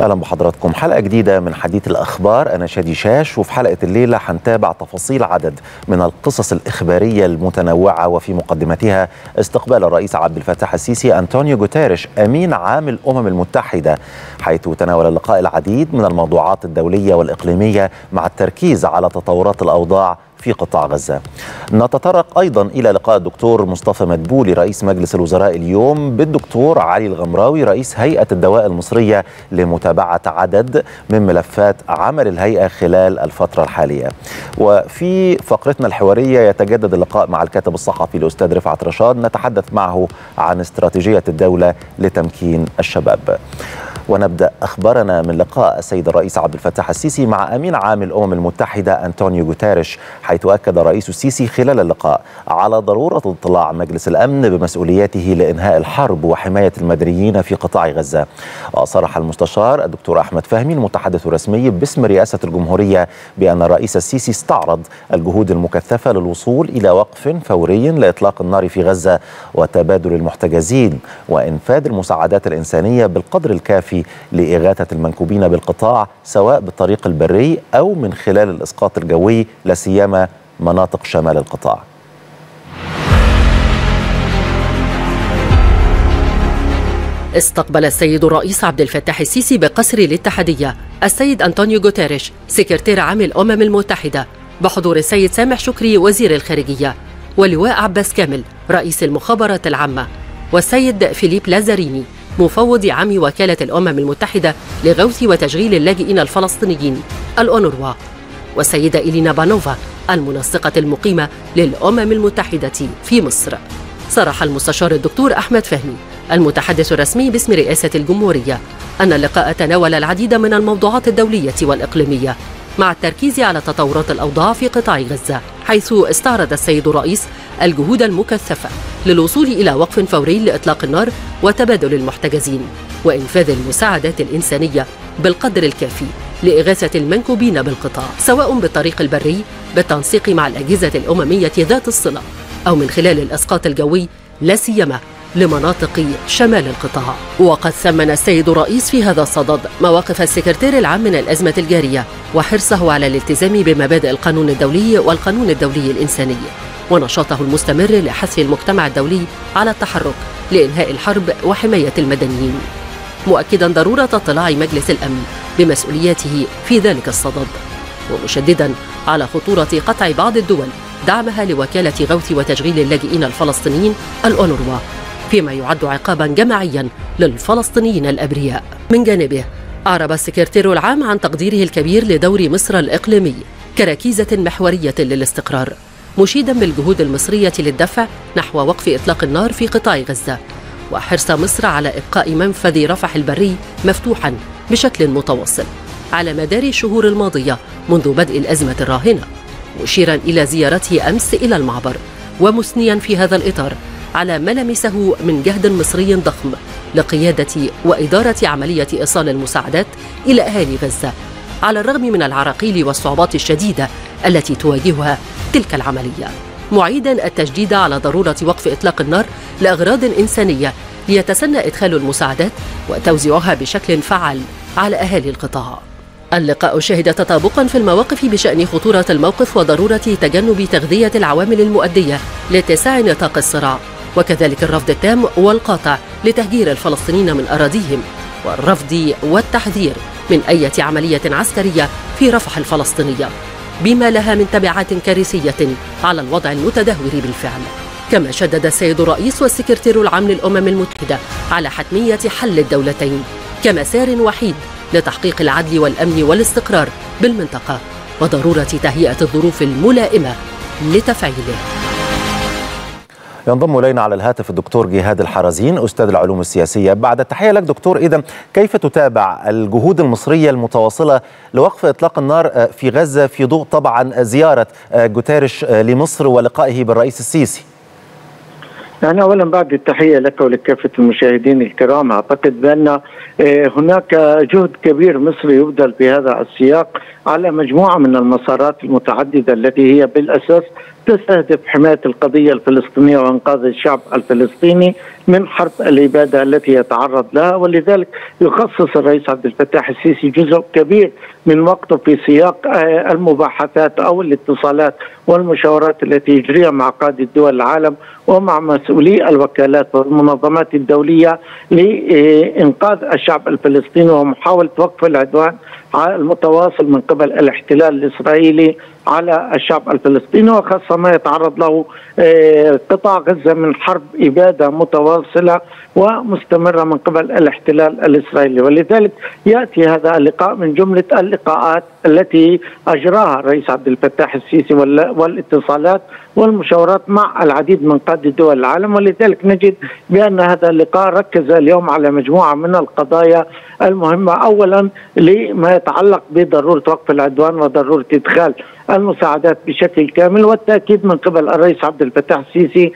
اهلا بحضراتكم حلقه جديده من حديث الاخبار انا شادي شاش وفي حلقه الليله هنتابع تفاصيل عدد من القصص الاخباريه المتنوعه وفي مقدمتها استقبال الرئيس عبد الفتاح السيسي انطونيو جوتيريش امين عام الامم المتحده حيث تناول اللقاء العديد من الموضوعات الدوليه والاقليميه مع التركيز على تطورات الاوضاع في قطاع غزة نتطرق أيضا إلى لقاء الدكتور مصطفى مدبولي رئيس مجلس الوزراء اليوم بالدكتور علي الغمراوي رئيس هيئة الدواء المصرية لمتابعة عدد من ملفات عمل الهيئة خلال الفترة الحالية وفي فقرتنا الحوارية يتجدد اللقاء مع الكاتب الصحفي الأستاذ رفعت رشاد نتحدث معه عن استراتيجية الدولة لتمكين الشباب ونبدا اخبارنا من لقاء السيد الرئيس عبد الفتاح السيسي مع امين عام الامم المتحده انطونيو غوتيريش حيث اكد الرئيس السيسي خلال اللقاء على ضروره اطلاع مجلس الامن بمسؤولياته لانهاء الحرب وحمايه المدنيين في قطاع غزه. وصرح المستشار الدكتور احمد فهمي المتحدث الرسمي باسم رئاسه الجمهوريه بان الرئيس السيسي استعرض الجهود المكثفه للوصول الى وقف فوري لاطلاق النار في غزه وتبادل المحتجزين وانفاذ المساعدات الانسانيه بالقدر الكافي لاغاثه المنكوبين بالقطاع سواء بالطريق البري او من خلال الاسقاط الجوي لا سيما مناطق شمال القطاع. استقبل السيد الرئيس عبد الفتاح السيسي بقصر الاتحادية السيد أنطونيو غوتيريش سكرتير عام الأمم المتحدة بحضور السيد سامح شكري وزير الخارجية ولواء عباس كامل رئيس المخابرات العامة والسيد فيليب لازاريني مفوض عام وكالة الأمم المتحدة لغوث وتشغيل اللاجئين الفلسطينيين الأونروا والسيدة إلينا بانوفا المنسقة المقيمة للأمم المتحدة في مصر صرح المستشار الدكتور أحمد فهمي المتحدث الرسمي باسم رئاسة الجمهورية أن اللقاء تناول العديد من الموضوعات الدولية والإقليمية مع التركيز على تطورات الأوضاع في قطاع غزة حيث استعرض السيد الرئيس الجهود المكثفة للوصول إلى وقف فوري لإطلاق النار وتبادل المحتجزين وإنفاذ المساعدات الإنسانية بالقدر الكافي لإغاثة المنكوبين بالقطاع سواء بالطريق البري بالتنسيق مع الأجهزة الأممية ذات الصلة أو من خلال الإسقاط الجوي لا سيما لمناطق شمال القطاع وقد ثمن السيد الرئيس في هذا الصدد مواقف السكرتير العام من الأزمة الجارية وحرصه على الالتزام بمبادئ القانون الدولي والقانون الدولي الإنساني ونشاطه المستمر لحث المجتمع الدولي على التحرك لإنهاء الحرب وحماية المدنيين مؤكدا ضرورة اطلاع مجلس الأمن بمسؤولياته في ذلك الصدد ومشددا على خطورة قطع بعض الدول دعمها لوكالة غوث وتشغيل اللاجئين الفلسطينيين الأونروا فيما يعد عقابا جماعيا للفلسطينيين الأبرياء من جانبه أعرب السكرتير العام عن تقديره الكبير لدور مصر الإقليمي كركيزة محورية للاستقرار مشيدا بالجهود المصرية للدفع نحو وقف إطلاق النار في قطاع غزة وحرص مصر على إبقاء منفذ رفح البري مفتوحا بشكل متواصل على مدار الشهور الماضية منذ بدء الأزمة الراهنة مشيرا إلى زيارته أمس إلى المعبر ومثنيا في هذا الإطار على ما لمسه من جهد مصري ضخم لقيادة وإدارة عملية إيصال المساعدات إلى أهالي غزة على الرغم من العراقيل والصعوبات الشديدة التي تواجهها تلك العملية معيدا التشديد على ضرورة وقف إطلاق النار لأغراض إنسانية ليتسنى إدخال المساعدات وتوزيعها بشكل فعال على أهالي القطاع اللقاء شهد تطابقا في المواقف بشأن خطورة الموقف وضرورة تجنب تغذية العوامل المؤدية لاتساع نطاق الصراع وكذلك الرفض التام والقاطع لتهجير الفلسطينيين من أراضيهم والرفض والتحذير من أي عملية عسكرية في رفح الفلسطينية بما لها من تبعات كارثية على الوضع المتدهور بالفعل كما شدد السيد الرئيس والسكرتير العام للأمم المتحدة على حتمية حل الدولتين كمسار وحيد لتحقيق العدل والأمن والاستقرار بالمنطقة وضرورة تهيئة الظروف الملائمة لتفعيله ينضم الينا على الهاتف الدكتور جهاد الحرزين استاذ العلوم السياسيه بعد التحيه لك دكتور اذا كيف تتابع الجهود المصريه المتواصله لوقف اطلاق النار في غزه في ضوء طبعا زياره جوتيريش لمصر ولقائه بالرئيس السيسي يعني اولا بعد التحيه لك ولكافه المشاهدين الكرام اعتقد بان هناك جهد كبير مصري يبذل في هذا السياق على مجموعه من المسارات المتعدده التي هي بالاساس تستهدف حماية القضية الفلسطينية وإنقاذ الشعب الفلسطيني من حرب الإبادة التي يتعرض لها ولذلك يخصص الرئيس عبد الفتاح السيسي جزء كبير من وقته في سياق المباحثات أو الاتصالات والمشاورات التي يجريها مع قادة دول العالم ومع مسؤولي الوكالات والمنظمات الدولية لإنقاذ الشعب الفلسطيني ومحاولة وقف العدوان المتواصل من قبل الاحتلال الإسرائيلي على الشعب الفلسطيني وخاصة ما يتعرض له قطاع غزة من حرب إبادة متواصلة ومستمرة من قبل الاحتلال الإسرائيلي ولذلك يأتي هذا اللقاء من جملة اللقاءات التي أجراها الرئيس عبد الفتاح السيسي والاتصالات والمشاورات مع العديد من قادة دول العالم ولذلك نجد بأن هذا اللقاء ركز اليوم على مجموعة من القضايا المهمة أولا لما يتعلق بضرورة وقف العدوان وضرورة إدخال المساعدات بشكل كامل والتاكيد من قبل الرئيس عبد الفتاح السيسي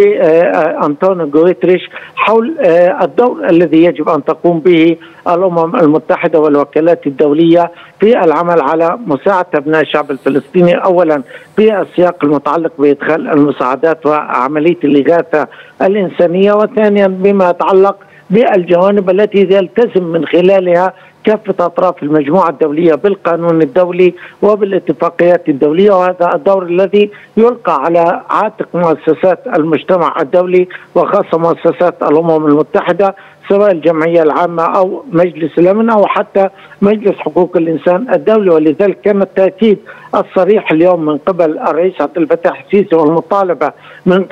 لانطونيو غويتريش حول الدور الذي يجب ان تقوم به الامم المتحده والوكالات الدوليه في العمل على مساعده ابناء الشعب الفلسطيني اولا في السياق المتعلق بادخال المساعدات وعمليه الاغاثه الانسانيه وثانيا بما يتعلق بالجوانب التي يلتزم من خلالها كافة أطراف المجموعة الدولية بالقانون الدولي وبالاتفاقيات الدولية وهذا الدور الذي يلقى على عاتق مؤسسات المجتمع الدولي وخاصة مؤسسات الأمم المتحدة سواء الجمعية العامة أو مجلس الأمن أو حتى مجلس حقوق الإنسان الدولي ولذلك كان التأكيد الصريح اليوم من قبل الرئيس عبد الفتاح السيسي والمطالبة من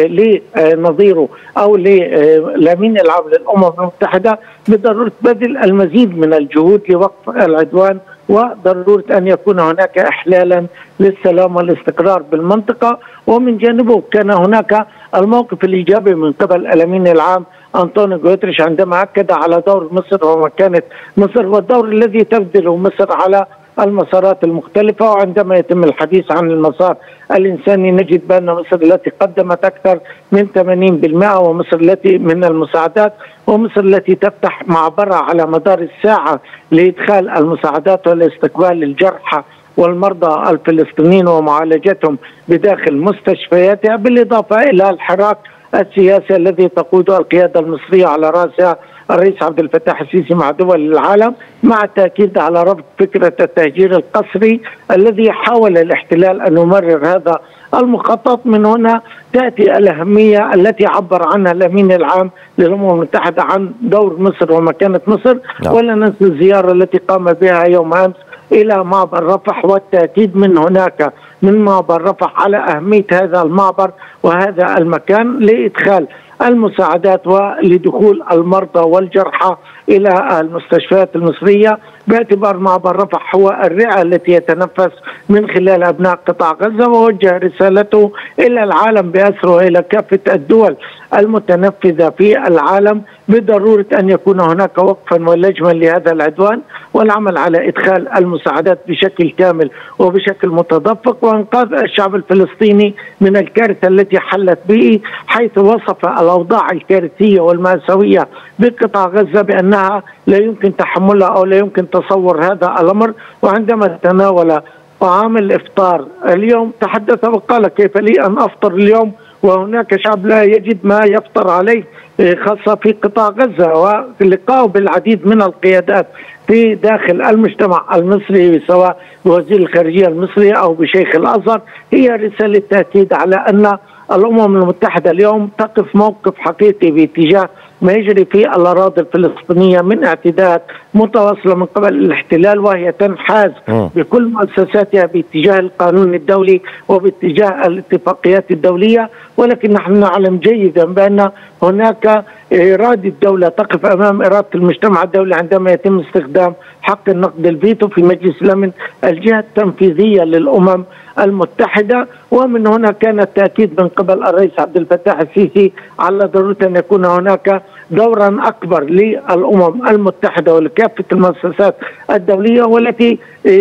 لنظيره أو للأمين العام للأمم المتحدة بضرورة بذل المزيد من الجهود لوقف العدوان وضرورة أن يكون هناك إحلالا للسلام والاستقرار بالمنطقة ومن جانبه كان هناك الموقف الإيجابي من قبل الأمين العام أنطونيو غوتريش عندما أكد على دور مصر ومكانة مصر والدور الذي تبذله مصر على المسارات المختلفة وعندما يتم الحديث عن المسار الإنساني نجد بأن مصر التي قدمت أكثر من 80% ومصر التي من المساعدات ومصر التي تفتح معبرها على مدار الساعة لإدخال المساعدات والاستقبال الجرحى والمرضى الفلسطينيين ومعالجتهم بداخل مستشفياتها بالإضافة إلى الحراك السياسي الذي تقوده القيادة المصرية على رأسها الرئيس عبد الفتاح السيسي مع دول العالم مع التاكيد على رفض فكره التهجير القسري الذي حاول الاحتلال ان يمرر هذا المخطط من هنا تاتي الاهميه التي عبر عنها الامين العام للامم المتحده عن دور مصر ومكانه مصر نعم. ولا ننسى الزياره التي قام بها يوم امس الى معبر رفح والتاكيد من هناك من معبر رفح على اهميه هذا المعبر وهذا المكان لادخال المساعدات ولدخول المرضى والجرحى الى المستشفيات المصريه باعتبار معبر رفح هو الرئه التي يتنفس من خلال ابناء قطاع غزه ووجه رسالته الى العالم باسره والى كافه الدول المتنفذه في العالم بضروره ان يكون هناك وقفا ولجما لهذا العدوان والعمل على ادخال المساعدات بشكل كامل وبشكل متدفق وانقاذ الشعب الفلسطيني من الكارثه التي حلت به حيث وصف الاوضاع الكارثيه والماساويه بقطاع غزه بانها لا يمكن تحملها او لا يمكن تصور هذا الامر وعندما تناول طعام الافطار اليوم تحدث وقال كيف لي ان افطر اليوم وهناك شعب لا يجد ما يفطر عليه خاصة في قطاع غزة ولقاءه بالعديد من القيادات في داخل المجتمع المصري سواء بوزير الخارجية المصري أو بشيخ الأزهر هي رسالة تأكيد على أن الأمم المتحدة اليوم تقف موقف حقيقي باتجاه ما يجري في الأراضي الفلسطينية من اعتداءات متواصلة من قبل الاحتلال وهي تنحاز بكل مؤسساتها باتجاه القانون الدولي وباتجاه الاتفاقيات الدولية ولكن نحن نعلم جيدا بأن هناك إرادة الدولة تقف أمام إرادة المجتمع الدولي عندما يتم استخدام حق النقد الفيتو في مجلس الأمن الجهة التنفيذية للأمم المتحدة ومن هنا كان التأكيد من قبل الرئيس عبد الفتاح السيسي على ضرورة أن يكون هناك دورا أكبر للأمم المتحدة ولكافة المؤسسات الدولية والتي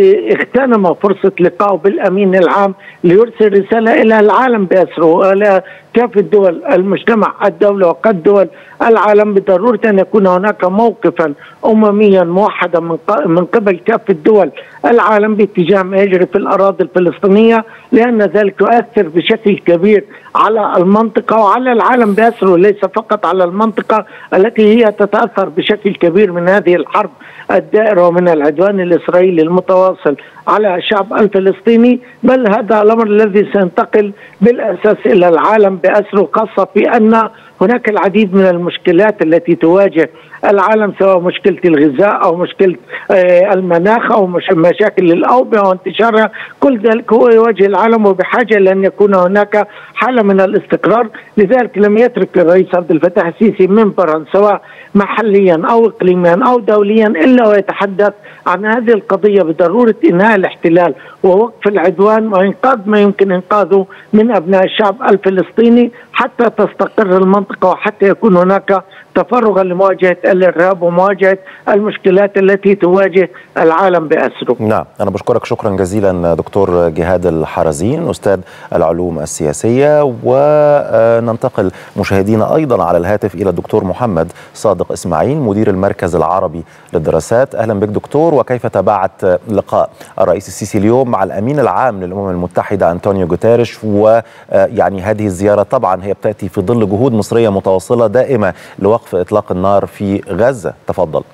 اغتنم فرصة لقائه بالأمين العام ليرسل رسالة إلى العالم بأسره وإلى كافة دول المجتمع الدولي وقد دول العالم بضرورة أن يكون هناك موقفا أمميا موحدا من من قبل كافة دول العالم باتجاه ما يجري في الاراضي الفلسطينيه لان ذلك يؤثر بشكل كبير على المنطقه وعلى العالم باسره ليس فقط على المنطقه التي هي تتاثر بشكل كبير من هذه الحرب الدائره ومن العدوان الاسرائيلي المتواصل على الشعب الفلسطيني بل هذا الامر الذي سينتقل بالاساس الى العالم باسره خاصه في ان هناك العديد من المشكلات التي تواجه العالم سواء مشكله الغذاء او مشكله المناخ او مشاكل الاوبئه وانتشارها كل ذلك هو يواجه العالم وبحاجه لان يكون هناك حاله من الاستقرار لذلك لم يترك الرئيس عبد الفتاح السيسي منبرا سواء محليا او اقليميا او دوليا الا ويتحدث عن هذه القضيه بضروره انهاء الاحتلال ووقف العدوان وانقاذ ما يمكن انقاذه من ابناء الشعب الفلسطيني حتى تستقر المنطقه وحتى يكون هناك تفرغا لمواجهه الارهاب ومواجهه المشكلات التي تواجه العالم باسره. نعم، انا بشكرك شكرا جزيلا دكتور جهاد الحرزين استاذ العلوم السياسيه وننتقل مشاهدينا ايضا على الهاتف الى الدكتور محمد صادق اسماعيل مدير المركز العربي للدراسات، اهلا بك دكتور وكيف تابعت لقاء الرئيس السيسي اليوم مع الامين العام للامم المتحده انطونيو جوتيريش ويعني هذه الزياره طبعا هي بتاتي في ظل جهود مصريه متواصله دائمه لوقف وقف اطلاق النار في غزه تفضل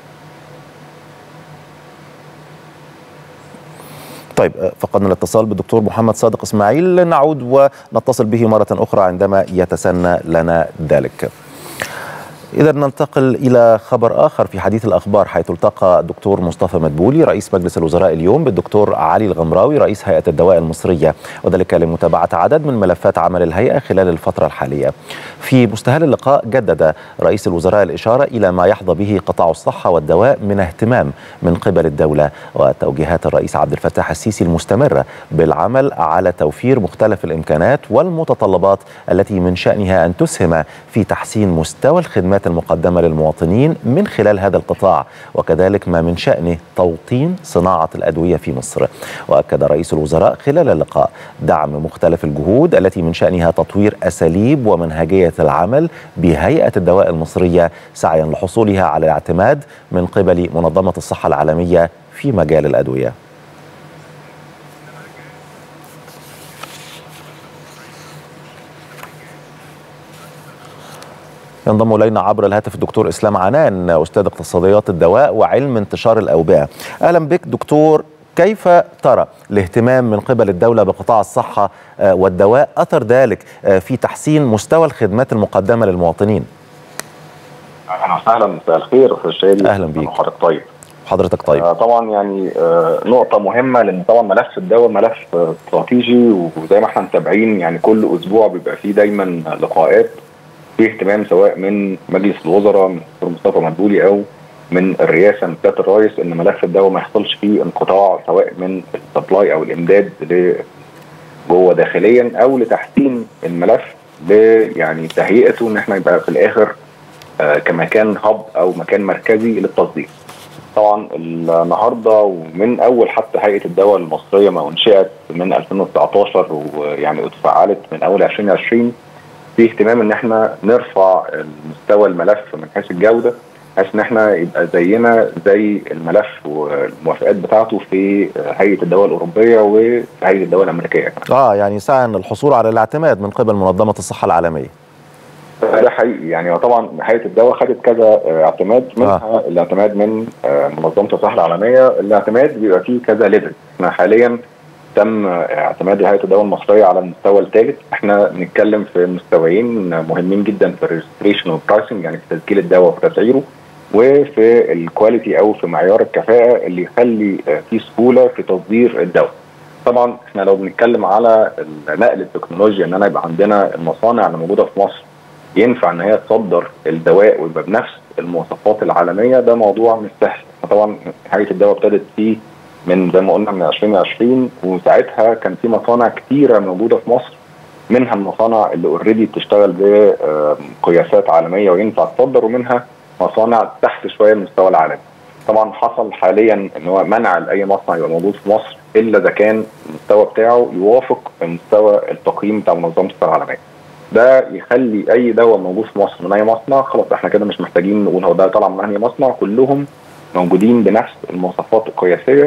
طيب فقدنا الاتصال بالدكتور محمد صادق اسماعيل نعود ونتصل به مره اخرى عندما يتسنى لنا ذلك إذا ننتقل إلى خبر آخر في حديث الأخبار حيث التقى الدكتور مصطفى مدبولي رئيس مجلس الوزراء اليوم بالدكتور علي الغمراوي رئيس هيئة الدواء المصرية وذلك لمتابعة عدد من ملفات عمل الهيئة خلال الفترة الحالية في مستهل اللقاء جدد رئيس الوزراء الإشارة إلى ما يحظى به قطاع الصحة والدواء من اهتمام من قبل الدولة وتوجيهات الرئيس عبد الفتاح السيسي المستمرة بالعمل على توفير مختلف الإمكانات والمتطلبات التي من شأنها أن تسهم في تحسين مستوى الخدمات المقدمة للمواطنين من خلال هذا القطاع وكذلك ما من شأنه توطين صناعة الأدوية في مصر وأكد رئيس الوزراء خلال اللقاء دعم مختلف الجهود التي من شأنها تطوير أساليب ومنهجية العمل بهيئة الدواء المصرية سعيا لحصولها على الاعتماد من قبل منظمة الصحة العالمية في مجال الأدوية ينضم الينا عبر الهاتف الدكتور اسلام عنان استاذ اقتصاديات الدواء وعلم انتشار الاوبئه. اهلا بك دكتور كيف ترى الاهتمام من قبل الدوله بقطاع الصحه والدواء اثر ذلك في تحسين مستوى الخدمات المقدمه للمواطنين؟ اهلا وسهلا مساء الخير استاذ شادي اهلا بيك حضرتك طيب حضرتك طيب آه طبعا يعني آه نقطه مهمه لان طبعا ملف الدواء ملف آه استراتيجي وزي ما احنا متابعين يعني كل اسبوع بيبقى فيه دايما لقاءات في اهتمام سواء من مجلس الوزراء من الدكتور مصطفى مدبولي او من الرئاسه من سياده الرئيس ان ملف الدواء ما يحصلش فيه انقطاع سواء من السبلاي او الامداد جوه داخليا او لتحسين الملف ل يعني تهيئته ان احنا يبقى في الاخر آه كمكان هب او مكان مركزي للتصدير. طبعا النهارده ومن اول حتى هيئه الدواء المصريه ما انشئت من 2019 ويعني اتفعلت من اول 2020 في اهتمام ان احنا نرفع مستوى الملف من حيث الجوده بحيث ان احنا يبقى زينا زي الملف والموافقات بتاعته في هيئه الدواء الاوروبيه وفي هيئه الدواء الامريكيه اه يعني سعى الحصول على الاعتماد من قبل منظمه الصحه العالميه ده حقيقي يعني طبعا هيئه الدواء خدت كذا اعتماد منها آه. الاعتماد من منظمه الصحه العالميه الاعتماد بيبقى فيه كذا ليفل احنا حاليا تم اعتماد هيئه الدواء المصريه على المستوى الثالث احنا بنتكلم في مستويين مهمين جدا في الريجستريشن والبرايسنج يعني في تسجيل الدواء وفي تسعيره وفي الكواليتي او في معيار الكفاءه اللي يخلي في سهوله في تصدير الدواء طبعا احنا لو بنتكلم على نقل التكنولوجيا ان انا يبقى عندنا المصانع اللي موجوده في مصر ينفع ان هي تصدر الدواء ويبقى بنفس المواصفات العالميه ده موضوع مش سهل طبعا هيئه الدواء ابتدت فيه من زي ما قلنا من 2020 وساعتها كان في مصانع كتيره موجوده في مصر منها المصانع اللي اوريدي بتشتغل بقياسات عالميه وينفع تصدر ومنها مصانع تحت شويه المستوى العالمي. طبعا حصل حاليا ان هو منع لاي مصنع يبقى موجود في مصر الا اذا كان المستوى بتاعه يوافق مستوى التقييم بتاع منظمه الصحه العالميه. ده يخلي اي دواء موجود في مصر من اي مصنع خلاص احنا كده مش محتاجين نقول هو ده طالع من اي مصنع كلهم موجودين بنفس المواصفات القياسيه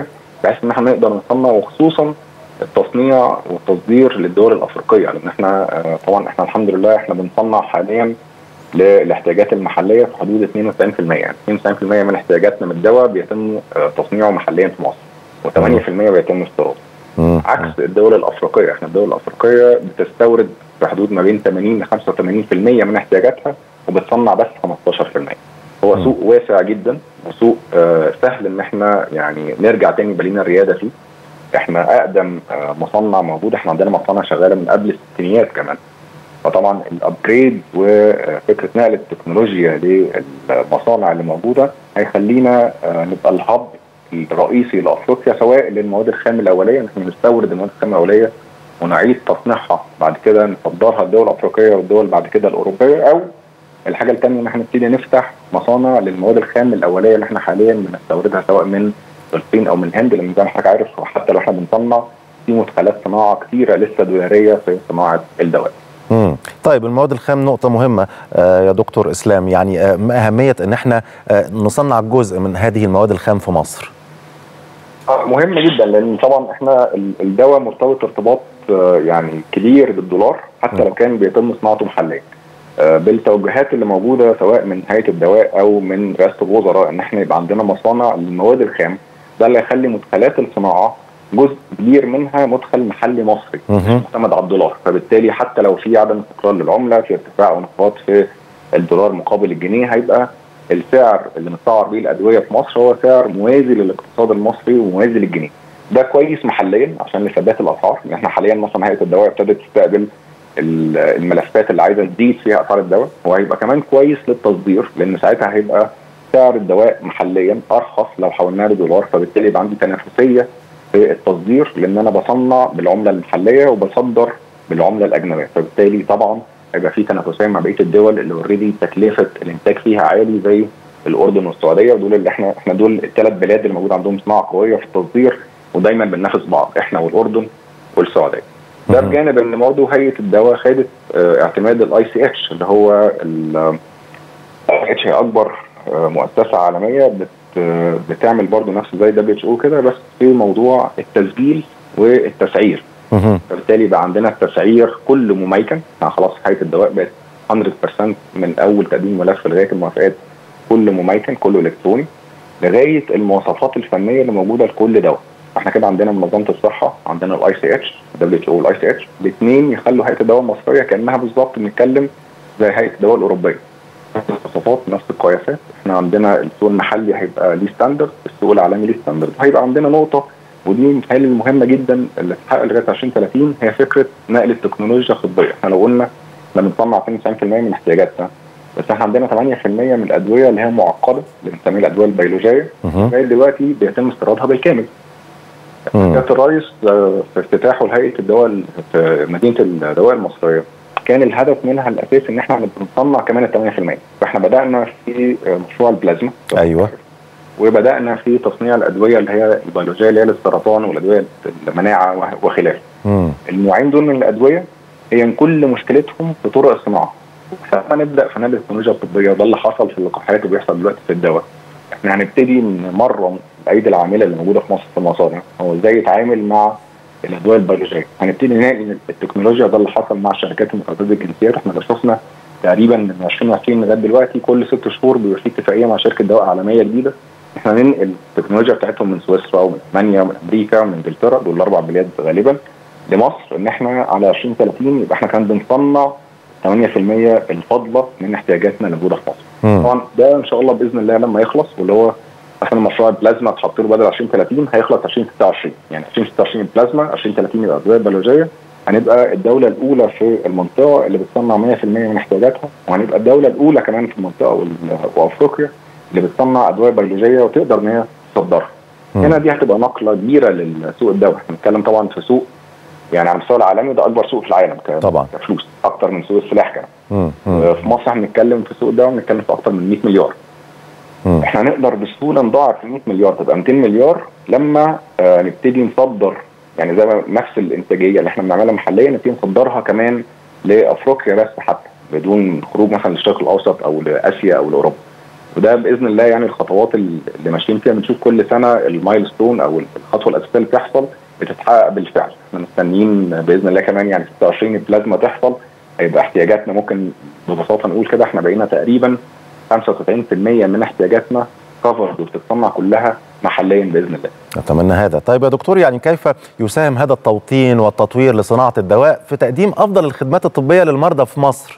بحيث ان احنا نقدر نصنع وخصوصا التصنيع والتصدير للدول الافريقيه لان احنا طبعا احنا الحمد لله احنا بنصنع حاليا للاحتياجات المحليه في حدود 92% يعني 92% من احتياجاتنا من الدواء بيتم تصنيعه محليا في مصر و8% بيتم استيراده عكس الدول الافريقيه احنا الدول الافريقيه بتستورد في حدود ما بين 80 ل 85% من احتياجاتها وبتصنع بس 15% هو سوق واسع جدا وسوق آه سهل ان احنا يعني نرجع تاني يبقى لينا الرياده فيه احنا اقدم آه مصنع موجود احنا عندنا مصانع شغاله من قبل الستينيات كمان فطبعا الابجريد وفكره نقل التكنولوجيا للمصانع اللي موجوده هيخلينا آه نبقى الهب الرئيسي لافريقيا سواء للمواد الخام الاوليه نحن نستورد المواد الخام الاوليه ونعيد تصنيعها بعد كده نصدرها الدول الافريقيه والدول بعد كده الاوروبيه او الحاجه الثانيه ان احنا نبتدي نفتح مصانع للمواد الخام الاوليه اللي احنا حاليا بنستوردها سواء من الصين او من الهند لان زي ما حضرتك عارف حتى لو احنا بنصنع في مدخلات صناعه كثيره لسه دولاريه في صناعه الدواء. امم طيب المواد الخام نقطة مهمة آه يا دكتور إسلام يعني آه ما أهمية أن احنا آه نصنع جزء من هذه المواد الخام في مصر؟ مهم جدا لأن طبعا احنا الدواء مرتبط ارتباط يعني كبير بالدولار حتى لو كان بيتم صناعته محليا. بالتوجهات اللي موجوده سواء من هيئه الدواء او من رئاسه الوزراء ان احنا يبقى عندنا مصانع للمواد الخام ده اللي هيخلي مدخلات الصناعه جزء كبير منها مدخل محلي مصري مش معتمد على الدولار فبالتالي حتى لو في عدم استقرار للعمله في ارتفاع او انخفاض في الدولار مقابل الجنيه هيبقى السعر اللي متسعر بيه الادويه في مصر هو سعر موازي للاقتصاد المصري وموازي للجنيه ده كويس محليا عشان لثبات الاسعار ان احنا حاليا مثلا هيئه الدواء ابتدت تستقبل الملفات اللي عايزه تزيد فيها اسعار الدواء وهيبقى كمان كويس للتصدير لان ساعتها هيبقى سعر الدواء محليا ارخص لو حولناه لدولار فبالتالي يبقى عندي تنافسيه في التصدير لان انا بصنع بالعمله المحليه وبصدر بالعمله الاجنبيه فبالتالي طبعا هيبقى في تنافسيه مع بقيه الدول اللي اوريدي تكلفه الانتاج فيها عالي زي الاردن والسعوديه ودول اللي احنا احنا دول الثلاث بلاد اللي موجود عندهم صناعه قويه في التصدير ودايما بننافس بعض احنا والاردن والسعوديه. ده بجانب ان برضه هيئه الدواء خدت اه اعتماد الاي سي اتش اللي هو الاي اتش هي اكبر اه مؤسسه عالميه بت بتعمل برضه نفس زي دبليو اتش او كده بس في موضوع التسجيل والتسعير. فبالتالي بقى عندنا التسعير كل مميكن يعني خلاص هيئه الدواء بقت 100% من اول تقديم ملف لغايه الموافقات كل مميكن كله الكتروني لغايه المواصفات الفنيه اللي موجوده لكل دواء. احنا كده عندنا منظمه الصحه عندنا الاي سي اتش دبليو اتش او والاي سي اتش الاثنين يخلوا هيئه الدواء المصريه كانها بالظبط بنتكلم زي هيئه الدواء الاوروبيه نفس المواصفات نفس القياسات احنا عندنا السوق المحلي هيبقى ليه ستاندرد السوق العالمي ليه ستاندرد وهيبقى عندنا نقطه ودي متهيألي المهمه جدا اللي تتحقق لغايه 2030 هي فكره نقل التكنولوجيا الطبيه احنا لو قلنا احنا بنصنع 92% من احتياجاتنا بس احنا عندنا 8% من الادويه اللي هي معقده اللي بنسميها الادويه البيولوجيه لغايه دلوقتي بيتم استيرادها بالكامل سياده الرئيس في افتتاحه لهيئه الدواء في مدينه الدواء المصريه كان الهدف منها الاساسي ان احنا بنصنع كمان ال 8% فاحنا بدانا في مشروع البلازما ايوه وبدانا في تصنيع الادويه اللي هي البيولوجيه اللي هي للسرطان والادويه المناعه وخلافه النوعين دول من الادويه هي كل مشكلتهم في طرق الصناعه فلما نبدا في نقل التكنولوجيا الطبيه وده اللي حصل في اللقاحات وبيحصل دلوقتي في الدواء احنا هنبتدي نمرن الايدي العامله اللي موجوده في مصر في المصانع هو ازاي يتعامل مع الادويه البيولوجيه هنبتدي نلاقي التكنولوجيا ده اللي حصل مع الشركات المتعدده الجنسيات احنا شفنا تقريبا من 2020 لغايه دلوقتي كل ست شهور بيبقى في اتفاقيه مع شركه دواء عالميه جديده احنا ننقل التكنولوجيا بتاعتهم من سويسرا ومن المانيا ومن امريكا ومن انجلترا دول الاربع بلاد غالبا لمصر ان احنا على 2030 يبقى احنا كان بنصنع 8% الفاضله من احتياجاتنا اللي موجوده في مصر. طبعا ده ان شاء الله باذن الله لما يخلص واللي هو مثلا مشروع البلازما اتحط له بدل 2030 هيخلص 2026 يعني 2026 البلازما 2030 يبقى ادويه بيولوجيه هنبقى الدوله الاولى في المنطقه اللي بتصنع 100% من احتياجاتها وهنبقى الدوله الاولى كمان في المنطقه وافريقيا اللي بتصنع ادويه بيولوجيه وتقدر ان هي تصدرها. هنا دي هتبقى نقله كبيره للسوق الدواء، احنا بنتكلم طبعا في سوق يعني على المستوى العالمي ده اكبر سوق في العالم طبعا كفلوس اكتر من سوق السلاح كمان في مصر احنا بنتكلم في سوق الدواء بنتكلم في اكتر من 100 مليار مم. احنا نقدر بسهوله نضاعف ال 100 مليار تبقى 200 مليار لما آه نبتدي نصدر يعني زي ما نفس الانتاجيه اللي احنا بنعملها محليا نبتدي نصدرها كمان لافريقيا بس حتى بدون خروج مثلا للشرق الاوسط او لاسيا او لاوروبا وده باذن الله يعني الخطوات اللي ماشيين فيها بنشوف كل سنه المايل ستون او الخطوه الاساسيه اللي بتحصل بتتحقق بالفعل احنا مستنيين باذن الله كمان يعني 26 البلازما تحصل هيبقى احتياجاتنا ممكن ببساطه نقول كده احنا بقينا تقريبا 95% من احتياجاتنا كفرد وبتتصنع كلها محليا باذن الله. اتمنى هذا، طيب يا دكتور يعني كيف يساهم هذا التوطين والتطوير لصناعه الدواء في تقديم افضل الخدمات الطبيه للمرضى في مصر؟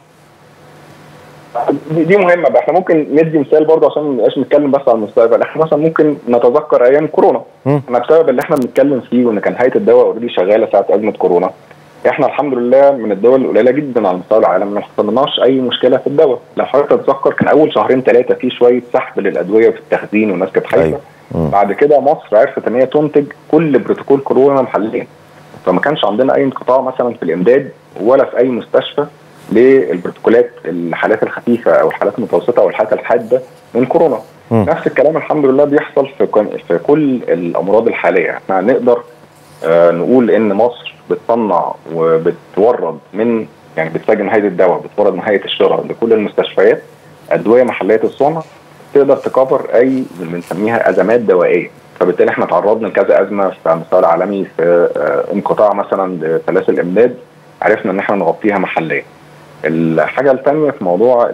دي مهمه بقى احنا ممكن ندي مثال برضه عشان ما نبقاش نتكلم بس على المستقبل احنا مثلا ممكن نتذكر ايام كورونا احنا بسبب اللي احنا بنتكلم فيه وان كان هيئه الدواء اوريدي شغاله ساعه ازمه كورونا احنا الحمد لله من الدول القليله جدا على مستوى العالم ما حصلناش اي مشكله في الدواء لو حضرتك تتذكر كان اول شهرين ثلاثه في شويه سحب للادويه في التخزين والناس كانت خايفه أيوة. بعد كده مصر عرفت ان هي تنتج كل بروتوكول كورونا محليا فما كانش عندنا اي انقطاع مثلا في الامداد ولا في اي مستشفى للبروتوكولات الحالات الخفيفه او الحالات المتوسطه او الحالات الحاده من كورونا م. نفس الكلام الحمد لله بيحصل في في كل الامراض الحاليه احنا نقدر آه نقول ان مصر بتصنع وبتورد من يعني بتسجل هيئه الدواء بتورد من هيئه الشراء لكل المستشفيات ادويه محليه الصنع تقدر تكفر اي بنسميها ازمات دوائيه فبالتالي احنا تعرضنا لكذا ازمه في المستوى العالمي في آه انقطاع مثلا لسلاسل الامداد عرفنا ان احنا نغطيها محليا الحاجه الثانيه في موضوع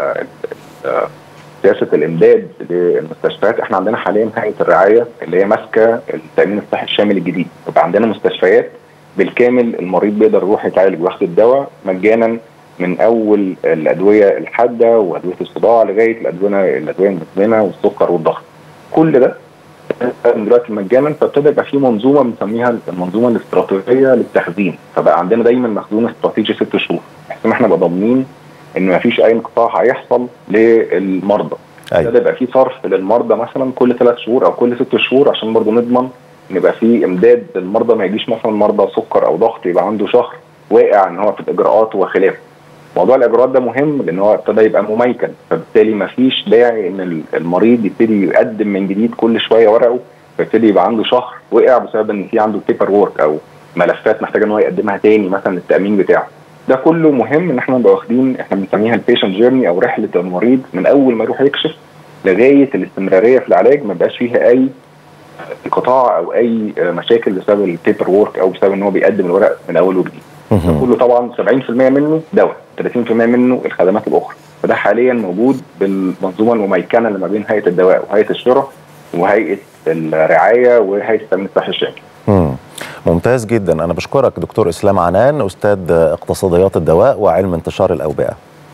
سياسه الامداد للمستشفيات احنا عندنا حاليا هيئه الرعايه اللي هي ماسكه التامين الصحي الشامل الجديد يبقى عندنا مستشفيات بالكامل المريض بيقدر يروح يتعالج وياخد الدواء مجانا من اول الادويه الحاده وادويه الصداع لغايه الادويه الادويه المزمنه والسكر والضغط كل ده دلوقتي مجانا فابتدى يبقى في منظومه بنسميها المنظومه الاستراتيجيه للتخزين فبقى عندنا دايما مخزون استراتيجي ست شهور بحيث ان احنا نبقى ضامنين ان ما فيش اي انقطاع هيحصل للمرضى ابتدى أيوة. يبقى في صرف للمرضى مثلا كل ثلاث شهور او كل ست شهور عشان برضه نضمن ان يبقى في امداد للمرضى ما يجيش مثلا مرضى سكر او ضغط يبقى عنده شهر واقع ان هو في الاجراءات وخلافه موضوع الاجراءات ده مهم لان هو ابتدى يبقى مميكن فبالتالي ما فيش داعي ان المريض يبتدي يقدم من جديد كل شويه ورقه فيبتدي يبقى عنده شهر وقع بسبب ان في عنده بيبر وورك او ملفات محتاج ان هو يقدمها تاني مثلا للتامين بتاعه ده كله مهم ان احنا نبقى واخدين احنا بنسميها البيشنت جيرني او رحله المريض من اول ما يروح يكشف لغايه الاستمراريه في العلاج ما بقاش فيها اي انقطاع او اي مشاكل بسبب البيبر وورك او بسبب ان هو بيقدم الورق من اول وجديد. ده كله طبعا 70% منه دواء 30% منه الخدمات الاخرى فده حاليا موجود بالمنظومه المميكنه اللي ما بين هيئه الدواء وهيئه الشراء وهيئه الرعايه وهيئه التامين الصحي الشامل. ممتاز جدا انا بشكرك دكتور اسلام عنان استاذ اقتصاديات الدواء وعلم انتشار الاوبئه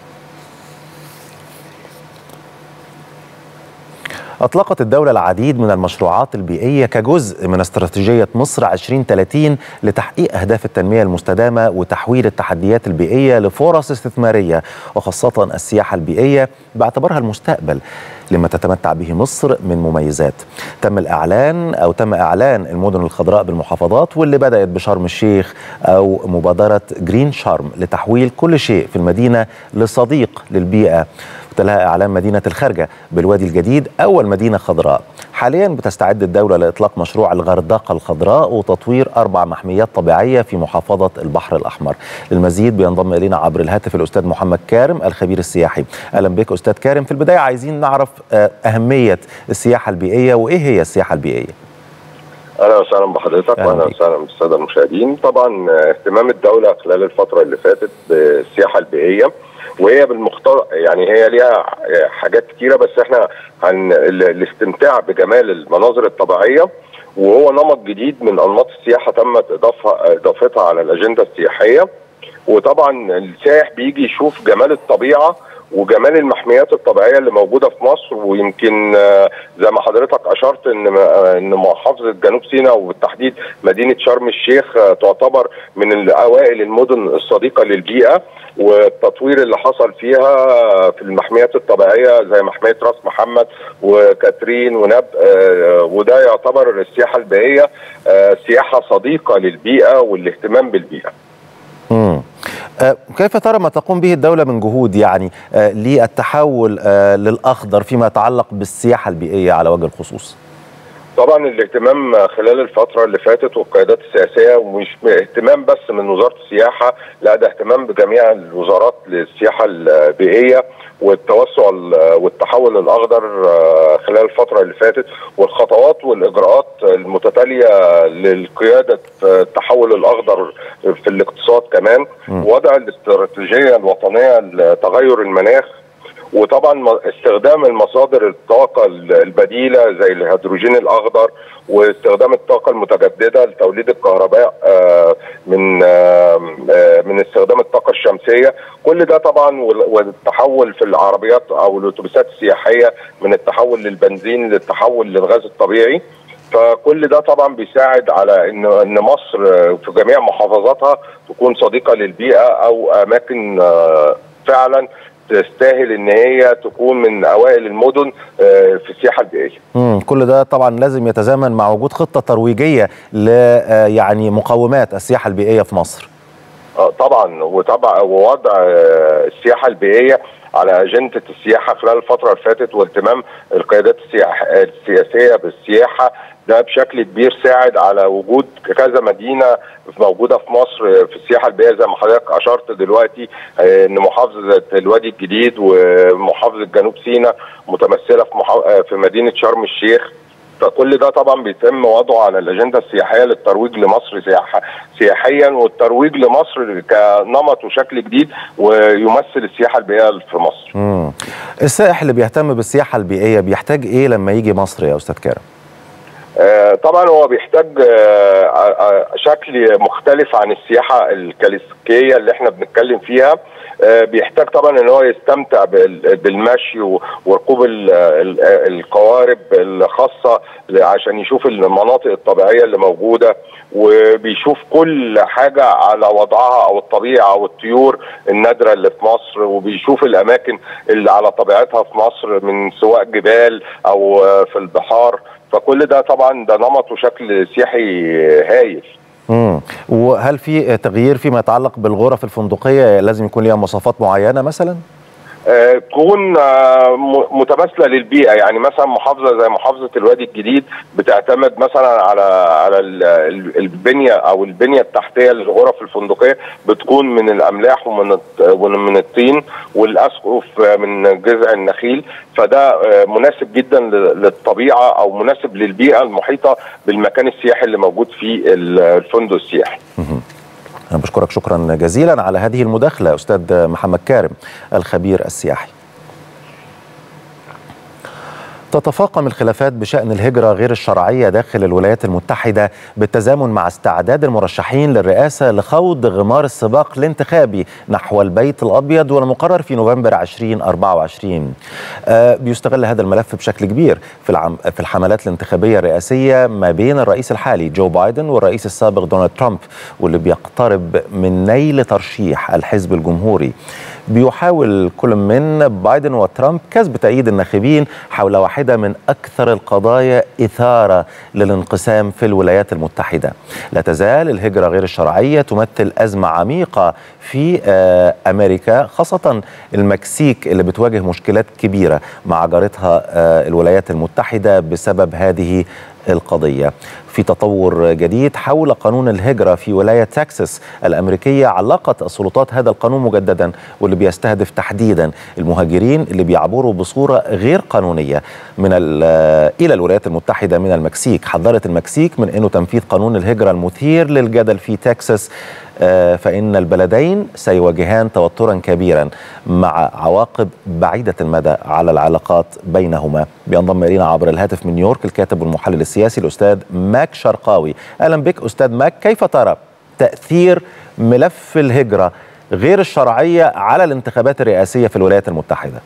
أطلقت الدولة العديد من المشروعات البيئية كجزء من استراتيجية مصر 2030 لتحقيق أهداف التنمية المستدامة وتحويل التحديات البيئية لفرص استثمارية وخاصة السياحة البيئية باعتبارها المستقبل لما تتمتع به مصر من مميزات تم الإعلان أو تم إعلان المدن الخضراء بالمحافظات واللي بدأت بشرم الشيخ أو مبادرة جرين شارم لتحويل كل شيء في المدينة لصديق للبيئة تلاها إعلان مدينة الخارجة بالوادي الجديد أول مدينة خضراء حاليا بتستعد الدولة لإطلاق مشروع الغردقة الخضراء وتطوير أربع محميات طبيعية في محافظة البحر الأحمر للمزيد بينضم إلينا عبر الهاتف الأستاذ محمد كارم الخبير السياحي أهلا بك أستاذ كارم في البداية عايزين نعرف أهمية السياحة البيئية وإيه هي السياحة البيئية اهلا وسهلا بحضرتك واهلا وسهلا بالساده المشاهدين طبعا اهتمام الدوله خلال الفتره اللي فاتت بالسياحه البيئيه وهي بالمختار يعني هي ليها حاجات كتيره بس احنا عن الاستمتاع بجمال المناظر الطبيعيه وهو نمط جديد من انماط السياحه تمت اضافها اضافتها على الاجنده السياحيه وطبعا السائح بيجي يشوف جمال الطبيعه وجمال المحميات الطبيعيه اللي موجوده في مصر ويمكن زي ما حضرتك اشرت ان ان محافظه جنوب سيناء وبالتحديد مدينه شرم الشيخ تعتبر من اوائل المدن الصديقه للبيئه والتطوير اللي حصل فيها في المحميات الطبيعيه زي محميه راس محمد وكاترين ونب وده يعتبر السياحه البيئيه سياحه صديقه للبيئه والاهتمام بالبيئه. مم. كيف ترى ما تقوم به الدولة من جهود يعني للتحول للأخضر فيما يتعلق بالسياحة البيئية على وجه الخصوص؟ طبعا الاهتمام خلال الفترة اللي فاتت والقيادات السياسية ومش اهتمام بس من وزارة السياحة لا ده اهتمام بجميع الوزارات للسياحة البيئية والتوسع والتحول الأخضر خلال الفترة اللي فاتت والخطوات والإجراءات المتتالية للقيادة التحول الأخضر في الاقتصاد كمان وضع الاستراتيجية الوطنية لتغير المناخ وطبعا استخدام المصادر الطاقه البديله زي الهيدروجين الاخضر واستخدام الطاقه المتجدده لتوليد الكهرباء من من استخدام الطاقه الشمسيه كل ده طبعا والتحول في العربيات او الاتوبيسات السياحيه من التحول للبنزين للتحول للغاز الطبيعي فكل ده طبعا بيساعد على ان ان مصر في جميع محافظاتها تكون صديقه للبيئه او اماكن فعلا تستاهل ان هي تكون من اوائل المدن في السياحه البيئيه. امم كل ده طبعا لازم يتزامن مع وجود خطه ترويجيه ل يعني مقومات السياحه البيئيه في مصر. طبعا وطبعا ووضع السياحه البيئيه على اجنده السياحه خلال الفتره اللي فاتت واهتمام القيادات السياسيه بالسياحه ده بشكل كبير ساعد على وجود كذا مدينه موجوده في مصر في السياحه البيئيه زي ما حضرتك اشرت دلوقتي ان محافظه الوادي الجديد ومحافظه جنوب سيناء متمثله في محا... في مدينه شرم الشيخ فكل ده طبعا بيتم وضعه على الاجنده السياحيه للترويج لمصر سياحة سياحيا والترويج لمصر كنمط وشكل جديد ويمثل السياحه البيئيه في مصر. مم. السائح اللي بيهتم بالسياحه البيئيه بيحتاج ايه لما يجي مصر يا استاذ كرم؟ آه طبعا هو بيحتاج آه شكل مختلف عن السياحه الكلاسيكيه اللي احنا بنتكلم فيها آه بيحتاج طبعا ان هو يستمتع بالمشي وركوب القوارب الخاصه عشان يشوف المناطق الطبيعيه اللي موجوده وبيشوف كل حاجه على وضعها او الطبيعه او الطيور النادره اللي في مصر وبيشوف الاماكن اللي على طبيعتها في مصر من سواء جبال او في البحار فكل ده طبعا ده نمط وشكل سياحي هايل امم وهل في تغيير فيما يتعلق بالغرف الفندقيه لازم يكون ليها مواصفات معينه مثلا؟ تكون متماثله للبيئه يعني مثلا محافظه زي محافظه الوادي الجديد بتعتمد مثلا على على البنيه او البنيه التحتيه للغرف الفندقيه بتكون من الاملاح ومن ومن الطين والاسقف من جذع النخيل فده مناسب جدا للطبيعه او مناسب للبيئه المحيطه بالمكان السياحي اللي موجود في الفندق السياحي. أنا بشكرك شكرا جزيلا على هذه المداخلة أستاذ محمد كارم الخبير السياحي تتفاقم الخلافات بشأن الهجرة غير الشرعية داخل الولايات المتحدة بالتزامن مع استعداد المرشحين للرئاسة لخوض غمار السباق الانتخابي نحو البيت الأبيض والمقرر في نوفمبر 2024 آه بيستغل هذا الملف بشكل كبير في, العم في الحملات الانتخابية الرئاسية ما بين الرئيس الحالي جو بايدن والرئيس السابق دونالد ترامب واللي بيقترب من نيل ترشيح الحزب الجمهوري بيحاول كل من بايدن وترامب كسب تأييد الناخبين حول واحدة من أكثر القضايا إثارة للانقسام في الولايات المتحدة لا تزال الهجرة غير الشرعية تمثل أزمة عميقة في أمريكا خاصة المكسيك اللي بتواجه مشكلات كبيرة مع جارتها الولايات المتحدة بسبب هذه القضية في تطور جديد حول قانون الهجرة في ولاية تكساس الأمريكية علقت السلطات هذا القانون مجددا واللي بيستهدف تحديدا المهاجرين اللي بيعبروا بصورة غير قانونية من إلى الولايات المتحدة من المكسيك حذرت المكسيك من أنه تنفيذ قانون الهجرة المثير للجدل في تكساس فإن البلدين سيواجهان توترا كبيرا مع عواقب بعيدة المدى على العلاقات بينهما بينضم إلينا عبر الهاتف من نيويورك الكاتب والمحلل السياسي الأستاذ ماك شرقاوي أهلا بك أستاذ ماك كيف ترى تأثير ملف الهجرة غير الشرعية على الانتخابات الرئاسية في الولايات المتحدة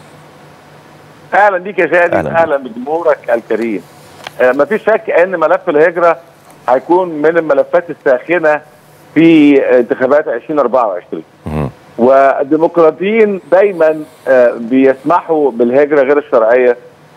أهلا بك يا شادي أهلا, أهلا بجمهورك الكريم آه ما فيش شك أن ملف الهجرة هيكون من الملفات الساخنة في انتخابات 2024 والديمقراطيين دايما بيسمحوا بالهجره غير الشرعيه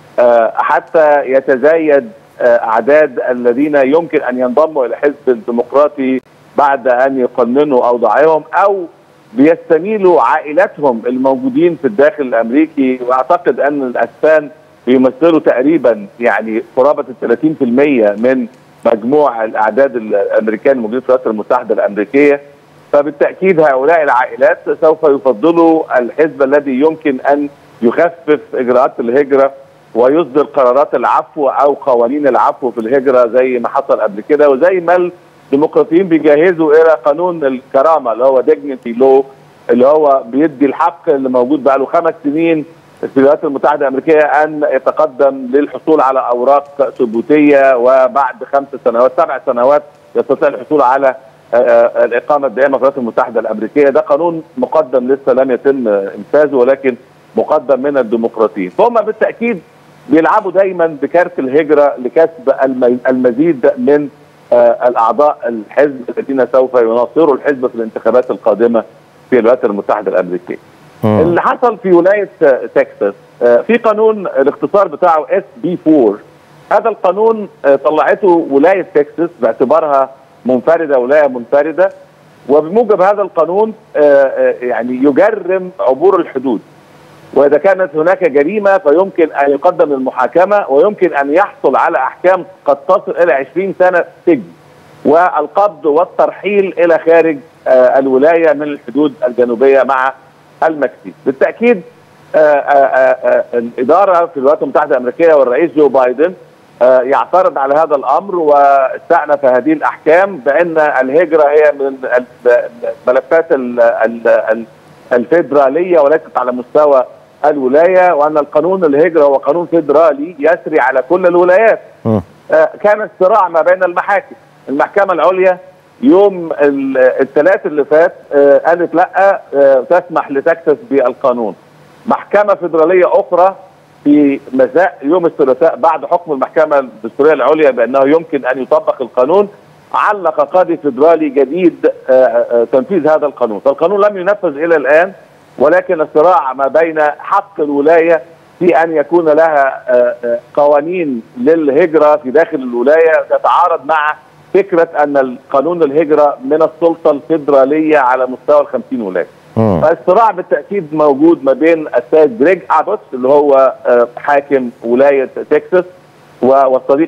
حتى يتزايد اعداد الذين يمكن ان ينضموا الى الحزب الديمقراطي بعد ان يقننوا اوضاعهم او بيستميلوا عائلاتهم الموجودين في الداخل الامريكي واعتقد ان الاسبان بيمثلوا تقريبا يعني قرابه ال 30% من مجموع الاعداد الامريكان الموجودين في الولايات المتحده الامريكيه فبالتاكيد هؤلاء العائلات سوف يفضلوا الحزب الذي يمكن ان يخفف اجراءات الهجره ويصدر قرارات العفو او قوانين العفو في الهجره زي ما حصل قبل كده وزي ما الديمقراطيين بيجهزوا الى قانون الكرامه اللي هو ديجنتي لو اللي هو بيدي الحق اللي موجود بقى له خمس سنين في الولايات المتحده الامريكيه ان يتقدم للحصول على اوراق ثبوتيه وبعد خمس سنوات سبع سنوات يستطيع الحصول على الاقامه الدائمه في الولايات المتحده الامريكيه ده قانون مقدم لسه لم يتم انفاذه ولكن مقدم من الديمقراطيين فهم بالتاكيد بيلعبوا دايما بكارت الهجره لكسب المزيد من الاعضاء الحزب الذين سوف يناصروا الحزب في الانتخابات القادمه في الولايات المتحده الامريكيه. مم. اللي حصل في ولايه تكساس في قانون الاختصار بتاعه اس بي 4 هذا القانون طلعته ولايه تكساس باعتبارها منفرده ولايه منفرده وبموجب هذا القانون يعني يجرم عبور الحدود واذا كانت هناك جريمه فيمكن ان يقدم للمحاكمه ويمكن ان يحصل على احكام قد تصل الى 20 سنه سجن والقبض والترحيل الى خارج آه الولايه من الحدود الجنوبيه مع المكسيك بالتاكيد آآ آآ الاداره في الولايات المتحده الامريكيه والرئيس جو بايدن يعترض على هذا الامر واستأنف هذه الاحكام بان الهجره هي من الملفات الفيدراليه وليست على مستوى الولايه وان القانون الهجره هو قانون فيدرالي يسري على كل الولايات. م. كان الصراع ما بين المحاكم، المحكمه العليا يوم الثلاث اللي فات قالت لا تسمح لتكساس بالقانون. محكمه فيدراليه اخرى في مساء يوم الثلاثاء بعد حكم المحكمه الدستوريه العليا بانه يمكن ان يطبق القانون علق قاضي فيدرالي جديد تنفيذ هذا القانون، فالقانون لم ينفذ الى الان ولكن الصراع ما بين حق الولايه في ان يكون لها قوانين للهجره في داخل الولايه تتعارض مع فكره ان القانون الهجره من السلطه الفيدراليه على مستوى ال 50 ولايه. فالصراع بالتاكيد موجود ما بين السيد جريج ابوتس اللي هو حاكم ولايه تكساس والصديق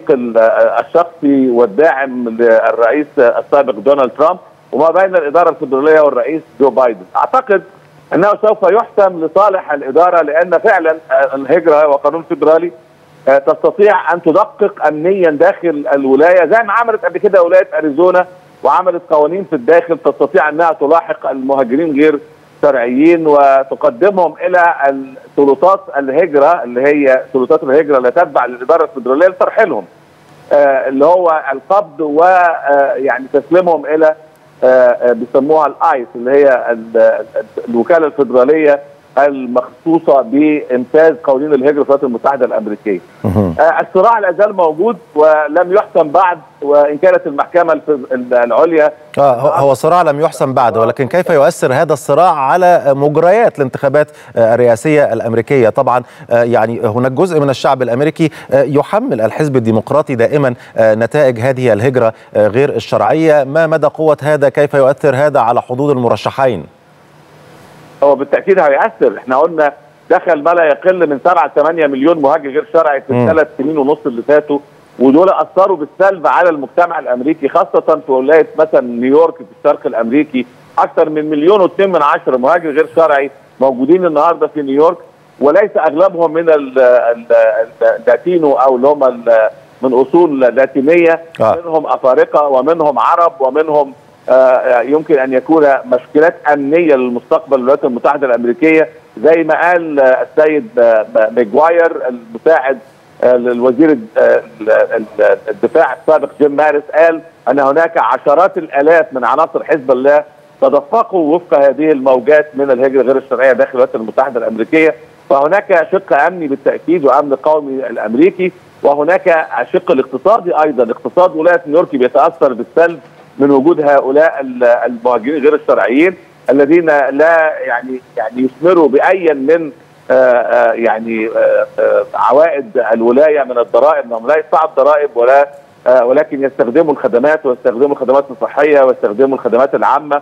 الشخصي والداعم للرئيس السابق دونالد ترامب وما بين الاداره الفدراليه والرئيس جو بايدن اعتقد انه سوف يحسم لصالح الاداره لان فعلا الهجره وقانون فيدرالي تستطيع ان تدقق امنيا داخل الولايه زي ما عملت قبل كده ولايه اريزونا وعملت قوانين في الداخل تستطيع انها تلاحق المهاجرين غير شرعيين وتقدمهم الى سلطات الهجره اللي هي سلطات الهجره اللي تتبع للاداره الفدراليه لترحيلهم آه اللي هو القبض ويعني تسليمهم الى آه بيسموها الايس اللي هي الوكاله الفدراليه المخصوصه بانفاذ قوانين الهجره في الولايات المتحده الامريكيه. آه الصراع لا زال موجود ولم يحسم بعد وان كانت المحكمه العليا آه هو صراع لم يحسم بعد ولكن كيف يؤثر هذا الصراع على مجريات الانتخابات الرئاسيه الامريكيه؟ طبعا يعني هناك جزء من الشعب الامريكي يحمل الحزب الديمقراطي دائما نتائج هذه الهجره غير الشرعيه، ما مدى قوه هذا؟ كيف يؤثر هذا على حظوظ المرشحين؟ هو بالتاكيد هيأثر احنا قلنا دخل ما لا يقل من 7 8 مليون مهاجر غير شرعي في الثلاث سنين ونص اللي فاتوا ودول اثروا بالسلب على المجتمع الامريكي خاصه في ولايه مثلا نيويورك في الشرق الامريكي اكثر من مليون واثنين من عشرة مهاجر غير شرعي موجودين النهارده في نيويورك وليس اغلبهم من اللاتينو او اللي هم من اصول لاتينيه آه. منهم افارقه ومنهم عرب ومنهم آه يمكن ان يكون مشكلات امنيه للمستقبل الولايات المتحده الامريكيه زي ما قال السيد ميجواير المساعد للوزير الدفاع السابق جيم مارس قال ان هناك عشرات الالاف من عناصر حزب الله تدفقوا وفق هذه الموجات من الهجره غير الشرعيه داخل الولايات المتحده الامريكيه فهناك شق امني بالتاكيد وامن قومي الامريكي وهناك الشق الاقتصادي ايضا اقتصاد ولايه نيويورك بيتاثر بالسلب من وجود هؤلاء المهاجرين غير الشرعيين الذين لا يعني يعني يثمروا بايا من آآ آآ يعني آآ عوائد الولايه من الضرائب انهم لا يدفعوا الضرائب ولا ولكن يستخدموا الخدمات ويستخدموا الخدمات الصحيه ويستخدموا الخدمات العامه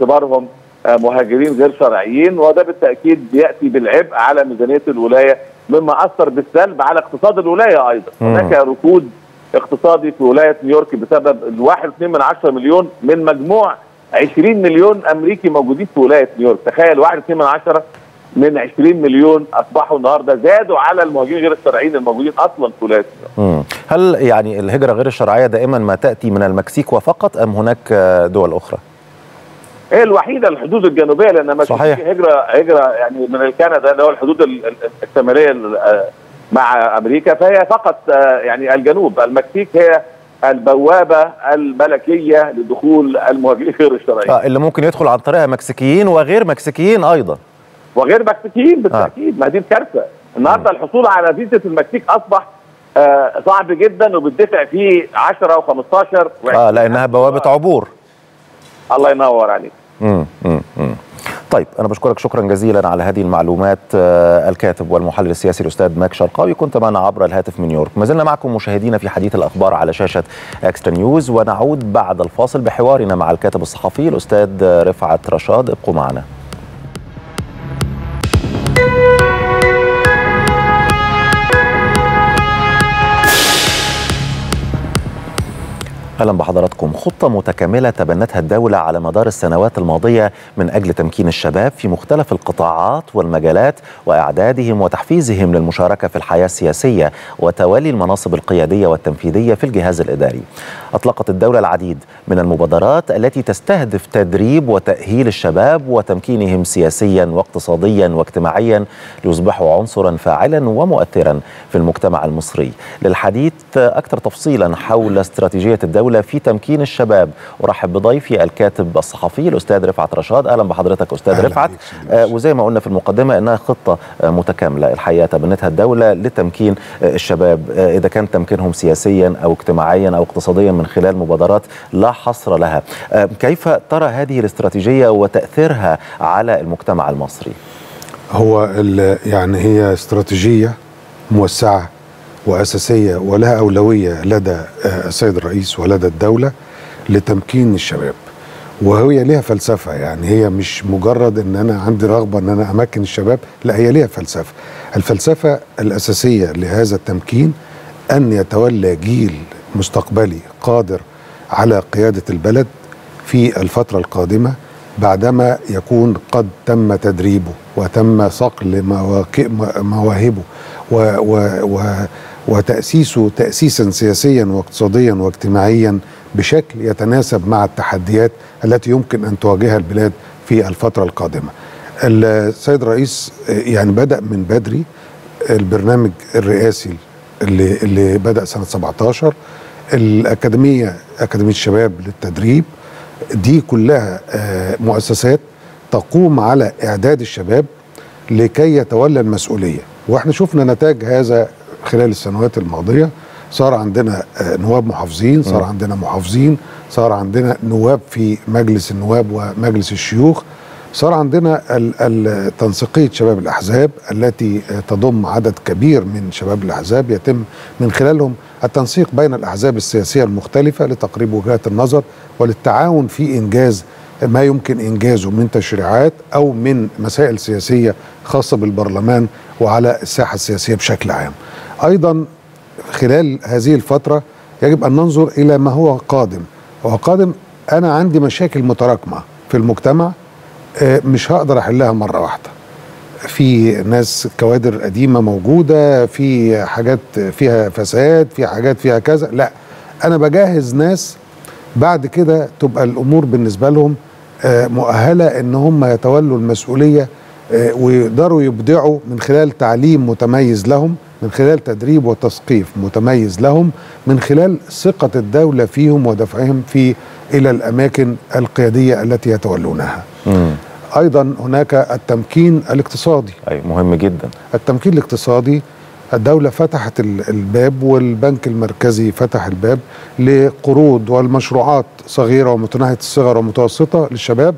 باعتبارهم مهاجرين غير شرعيين وده بالتاكيد بياتي بالعبء على ميزانيه الولايه مما اثر بالسلب على اقتصاد الولايه ايضا مم. هناك ركود اقتصادي في ولايه نيويورك بسبب الواحد اثنين من عشرة مليون من مجموع 20 مليون امريكي موجودين في ولايه نيويورك تخيل واحد اثنين من عشرة من 20 مليون اصبحوا النهارده زادوا على المهاجرين غير الشرعيين الموجودين اصلا في ولايه نيويورك مم. هل يعني الهجرة غير الشرعية دائما ما تأتي من المكسيك وفقط أم هناك آه، دول أخرى؟ هي الوحيده الحدود الجنوبيه لان ما صحيح. في هجره هجره يعني من كندا اللي هو الحدود ال- ال- الشماليه ال- آه، مع امريكا فهي فقط آه، يعني الجنوب المكسيك هي البوابه الملكيه لدخول المهاجرين غير الشرعيين آه اللي ممكن يدخل عن طريقها مكسيكيين وغير مكسيكيين أيضا وغير مكسيكيين بالتاكيد ما دي الكارثه النهارده الحصول على فيزا المكسيك اصبح آه، صعب جدا وبتدفع فيه 10 و15 آه لأنها بوابة عبور الله ينور عليك مم. مم. مم. طيب أنا بشكرك شكرا جزيلا على هذه المعلومات آه، الكاتب والمحلل السياسي الأستاذ ماك شرقاوي كنت معنا عبر الهاتف من نيويورك ما زلنا معكم مشاهدينا في حديث الأخبار على شاشة اكسترا نيوز ونعود بعد الفاصل بحوارنا مع الكاتب الصحفي الأستاذ رفعت رشاد ابقوا معنا اهلا بحضراتكم خطه متكامله تبنتها الدوله على مدار السنوات الماضيه من اجل تمكين الشباب في مختلف القطاعات والمجالات واعدادهم وتحفيزهم للمشاركه في الحياه السياسيه وتولي المناصب القياديه والتنفيذيه في الجهاز الاداري. اطلقت الدوله العديد من المبادرات التي تستهدف تدريب وتاهيل الشباب وتمكينهم سياسيا واقتصاديا واجتماعيا ليصبحوا عنصرا فاعلا ومؤثرا في المجتمع المصري. للحديث اكثر تفصيلا حول استراتيجيه الدوله في تمكين الشباب ارحب بضيفي الكاتب الصحفي الاستاذ رفعت رشاد اهلا بحضرتك استاذ أهلا رفعت بيك سيدي آه وزي ما قلنا في المقدمه انها خطه آه متكامله الحقيقه تبنتها الدوله لتمكين آه الشباب آه اذا كان تمكينهم سياسيا او اجتماعيا او اقتصاديا من خلال مبادرات لا حصر لها آه كيف ترى هذه الاستراتيجيه وتاثيرها على المجتمع المصري هو ال- يعني هي استراتيجية موسعة وأساسية ولها أولوية لدى آه، السيد الرئيس ولدى الدولة لتمكين الشباب وهي ليها فلسفة يعني هي مش مجرد ان انا عندي رغبة ان انا امكن الشباب لا هي ليها فلسفة الفلسفة الاساسية لهذا التمكين ان يتولى جيل مستقبلي قادر على قيادة البلد في الفترة القادمة بعدما يكون قد تم تدريبه وتم صقل مواك- مواهبه و و و وتأسيسه تأسيسا سياسيا واقتصاديا واجتماعيا بشكل يتناسب مع التحديات التي يمكن أن تواجهها البلاد في الفترة القادمة السيد الرئيس يعني بدأ من بدري البرنامج الرئاسي اللي, اللي بدأ سنة 17 الأكاديمية أكاديمية الشباب للتدريب دي كلها آه، مؤسسات تقوم على إعداد الشباب لكي يتولى المسؤولية واحنا شفنا نتاج هذا خلال السنوات الماضية صار عندنا آه، نواب محافظين صار عندنا محافظين صار عندنا نواب في مجلس النواب ومجلس الشيوخ صار عندنا ال- ال- تنسيقية شباب الأحزاب التي آه، تضم عدد كبير من شباب الأحزاب يتم من خلالهم التنسيق بين الأحزاب السياسية المختلفة لتقريب وجهات النظر وللتعاون في إنجاز ما يمكن إنجازه من تشريعات أو من مسائل سياسية خاصة بالبرلمان وعلى الساحة السياسية بشكل عام أيضا خلال هذه الفترة يجب أن ننظر إلى ما هو قادم هو قادم أنا عندي مشاكل متراكمة في المجتمع آه، مش هقدر أحلها مرة واحدة في ناس كوادر قديمة موجودة في حاجات فيها فساد في حاجات فيها كذا لا أنا بجهز ناس بعد كده تبقى الأمور بالنسبة لهم آه، مؤهلة إن هم يتولوا المسؤولية آه، ويقدروا يبدعوا من خلال تعليم متميز لهم من خلال تدريب وتثقيف متميز لهم من خلال ثقة الدولة فيهم ودفعهم في إلى الأماكن القيادية التي يتولونها مم. ايضا هناك التمكين الاقتصادي اي مهم جدا التمكين الاقتصادي الدولة فتحت ال- الباب والبنك المركزي فتح الباب لقروض والمشروعات صغيرة ومتناهية الصغر ومتوسطة للشباب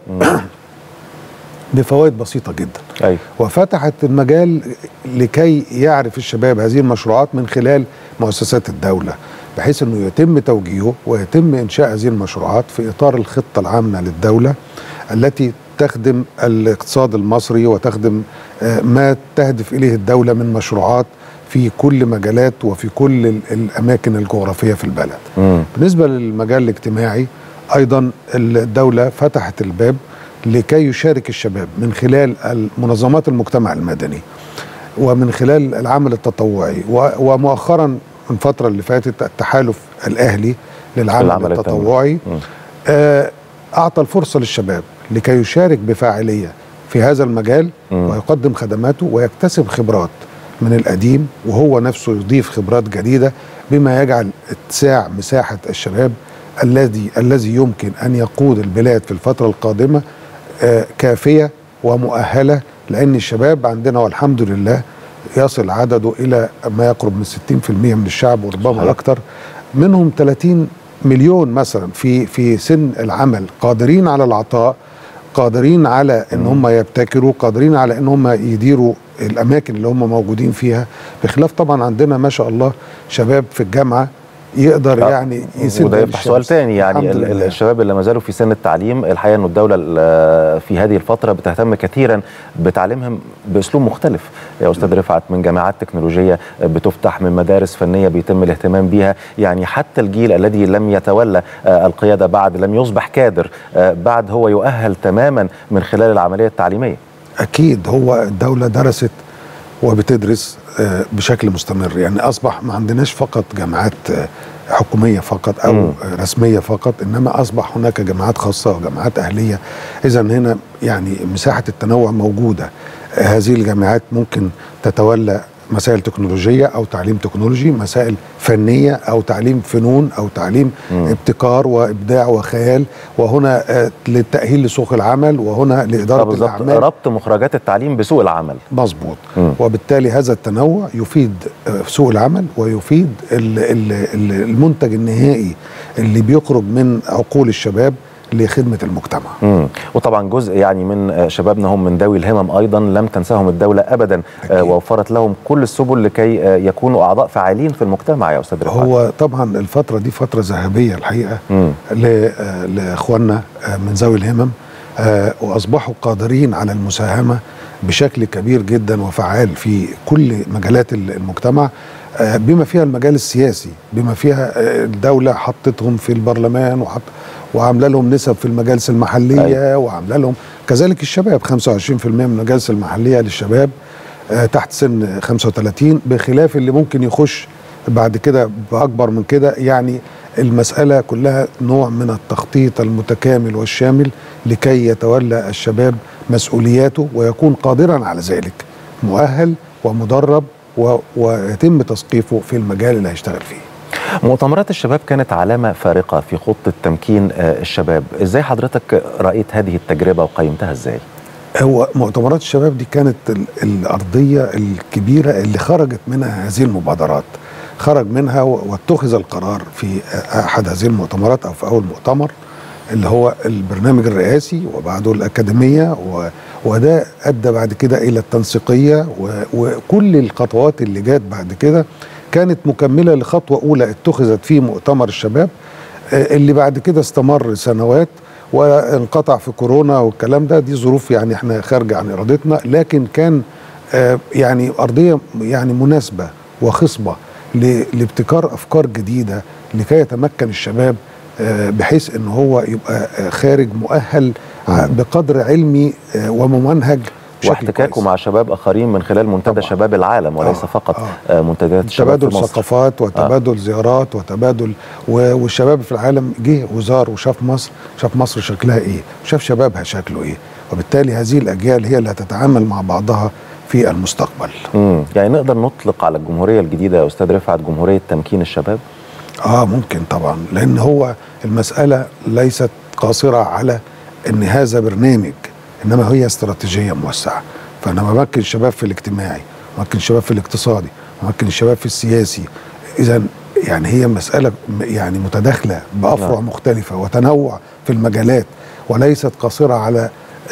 بفوائد بسيطة جدا اي وفتحت المجال لكي يعرف الشباب هذه المشروعات من خلال مؤسسات الدولة بحيث انه يتم توجيهه ويتم انشاء هذه المشروعات في اطار الخطة العامة للدولة التي تخدم الاقتصاد المصري وتخدم آه، ما تهدف اليه الدوله من مشروعات في كل مجالات وفي كل ال- الاماكن الجغرافيه في البلد. مم. بالنسبه للمجال الاجتماعي ايضا الدوله فتحت الباب لكي يشارك الشباب من خلال منظمات المجتمع المدني ومن خلال العمل التطوعي و- ومؤخرا من الفتره اللي فاتت التحالف الاهلي للعمل العمل التطوعي. التطوعي مم. آه، اعطى الفرصه للشباب لكي يشارك بفاعليه في هذا المجال مم. ويقدم خدماته ويكتسب خبرات من القديم وهو نفسه يضيف خبرات جديده بما يجعل اتساع مساحه الشباب الذي الذي يمكن ان يقود البلاد في الفتره القادمه آه، كافيه ومؤهله لان الشباب عندنا والحمد لله يصل عدده الى ما يقرب من 60% من الشعب وربما صحيح. اكثر منهم 30 مليون مثلا في في سن العمل قادرين على العطاء قادرين على ان هم يبتكروا قادرين على ان هم يديروا الاماكن اللي هم موجودين فيها بخلاف طبعا عندنا ما شاء الله شباب في الجامعه يقدر آه، يعني يسد وده يفتح سؤال للشمس. تاني يعني الحمد ال- ال- لله. الشباب اللي ما زالوا في سن التعليم الحقيقه انه الدوله ال- في هذه الفتره بتهتم كثيرا بتعليمهم باسلوب مختلف يا استاذ رفعت من جامعات تكنولوجيه بتفتح من مدارس فنيه بيتم الاهتمام بيها يعني حتى الجيل الذي لم يتولى آه، القياده بعد لم يصبح كادر آه، بعد هو يؤهل تماما من خلال العمليه التعليميه اكيد هو الدوله درست وبتدرس آه، بشكل مستمر يعني اصبح ما عندناش فقط جامعات آه، حكوميه فقط او مم. آه، رسميه فقط انما اصبح هناك جامعات خاصه وجامعات اهليه اذا هنا يعني مساحه التنوع موجوده آه، هذه الجامعات ممكن تتولى مسائل تكنولوجيه او تعليم تكنولوجي مسائل فنيه او تعليم فنون او تعليم مم. ابتكار وابداع وخيال وهنا آه، للتاهيل لسوق العمل وهنا آه، لاداره بالظبط الاعمال ربط مخرجات التعليم بسوق العمل مظبوط مم. وبالتالي هذا التنوع يفيد آه، سوق العمل ويفيد ال- ال- ال- المنتج النهائي اللي بيخرج من عقول الشباب لخدمه المجتمع مم. وطبعا جزء يعني من آه، شبابنا هم من ذوي الهمم ايضا لم تنساهم الدوله ابدا آه، أكيد. ووفرت لهم كل السبل لكي آه، يكونوا اعضاء فعالين في المجتمع يا استاذ رفعت هو طبعا الفتره دي فتره ذهبيه الحقيقه مم. ل- آه، لاخواننا آه، من ذوي الهمم آه، واصبحوا قادرين على المساهمه بشكل كبير جدا وفعال في كل مجالات ال- المجتمع آه، بما فيها المجال السياسي بما فيها آه، الدوله حطتهم في البرلمان وحط وعامله لهم نسب في المجالس المحليه أيوة. وعامله لهم كذلك الشباب 25% من المجالس المحليه للشباب آه، تحت سن 35 بخلاف اللي ممكن يخش بعد كده باكبر من كده يعني المساله كلها نوع من التخطيط المتكامل والشامل لكي يتولى الشباب مسؤولياته ويكون قادرا على ذلك مؤهل ومدرب و... ويتم تثقيفه في المجال اللي هيشتغل فيه مؤتمرات الشباب كانت علامه فارقه في خطه تمكين آه، الشباب ازاي حضرتك رايت هذه التجربه وقيمتها ازاي هو مؤتمرات الشباب دي كانت ال- الأرضية الكبيرة اللي خرجت منها هذه المبادرات خرج منها و- واتخذ القرار في أحد هذه المؤتمرات أو في أول مؤتمر اللي هو البرنامج الرئاسي وبعده الأكاديمية و وده أدى بعد كده إلى التنسيقية و وكل الخطوات اللي جات بعد كده كانت مكملة لخطوة أولى اتخذت في مؤتمر الشباب آه، اللي بعد كده استمر سنوات وانقطع في كورونا والكلام ده دي ظروف يعني احنا خارجه عن ارادتنا لكن كان آه، يعني ارضيه يعني مناسبه وخصبه ل- لابتكار افكار جديده لكي يتمكن الشباب آه، بحيث ان هو يبقى آه، خارج مؤهل ع- بقدر علمي آه، وممنهج بشكل واحتكاكه كويس. مع شباب اخرين من خلال منتدى طبعاً. شباب العالم وليس آه، فقط آه. آه، منتديات الشباب تبادل في مصر ثقافات وتبادل زيارات وتبادل و- والشباب في العالم جه وزار وشاف مصر شاف مصر شكلها ايه وشاف شبابها شكله ايه وبالتالي هذه الاجيال هي اللي هتتعامل مع بعضها في المستقبل مم. يعني نقدر نطلق على الجمهوريه الجديده يا استاذ رفعت جمهوريه تمكين الشباب اه ممكن طبعا لان هو المساله ليست قاصره على ان هذا برنامج انما هي استراتيجيه موسعه فانا بمكن الشباب في الاجتماعي بمكن الشباب في الاقتصادي بمكن الشباب في السياسي اذا يعني هي مساله م- يعني متداخله بافرع نعم. مختلفه وتنوع في المجالات وليست قاصره على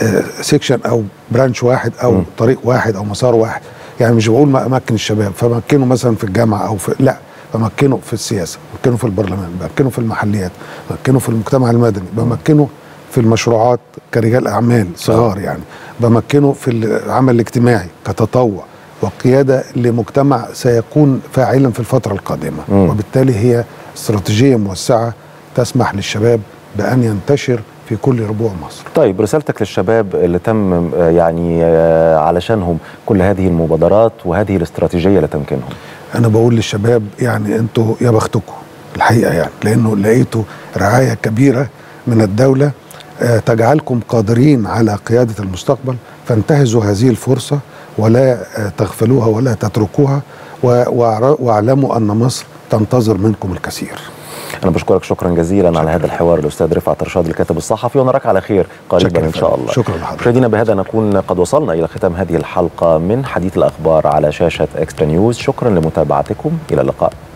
سيكشن او برانش واحد او مم. طريق واحد او مسار واحد يعني مش بقول ما امكن الشباب فمكنه مثلا في الجامعه او في لا بمكنه في السياسه بمكنه في البرلمان بمكنه في المحليات بمكنه في المجتمع المدني بمكنه في المشروعات كرجال اعمال صغار يعني بمكنه في العمل الاجتماعي كتطوع وقياده لمجتمع سيكون فاعلا في الفتره القادمه مم. وبالتالي هي استراتيجيه موسعه تسمح للشباب بان ينتشر في كل ربوع مصر طيب رسالتك للشباب اللي تم آه، يعني آه، علشانهم كل هذه المبادرات وهذه الاستراتيجيه لتمكينهم انا بقول للشباب يعني انتوا يا بختكم الحقيقه يعني لانه لقيتوا رعايه كبيره من الدوله آه، تجعلكم قادرين على قياده المستقبل فانتهزوا هذه الفرصه ولا آه، تغفلوها ولا تتركوها و- واعر- واعلموا ان مصر تنتظر منكم الكثير انا بشكرك شكرا جزيلا على هذا الحوار الاستاذ رفعت رشاد الكاتب الصحفي ونراك على خير قريبا شكراً ان شاء فندم. الله شكراً لحضرتك. مشاهدينا بهذا نكون قد وصلنا الى ختام هذه الحلقه من حديث الاخبار على شاشه اكسترا نيوز شكرا لمتابعتكم الى اللقاء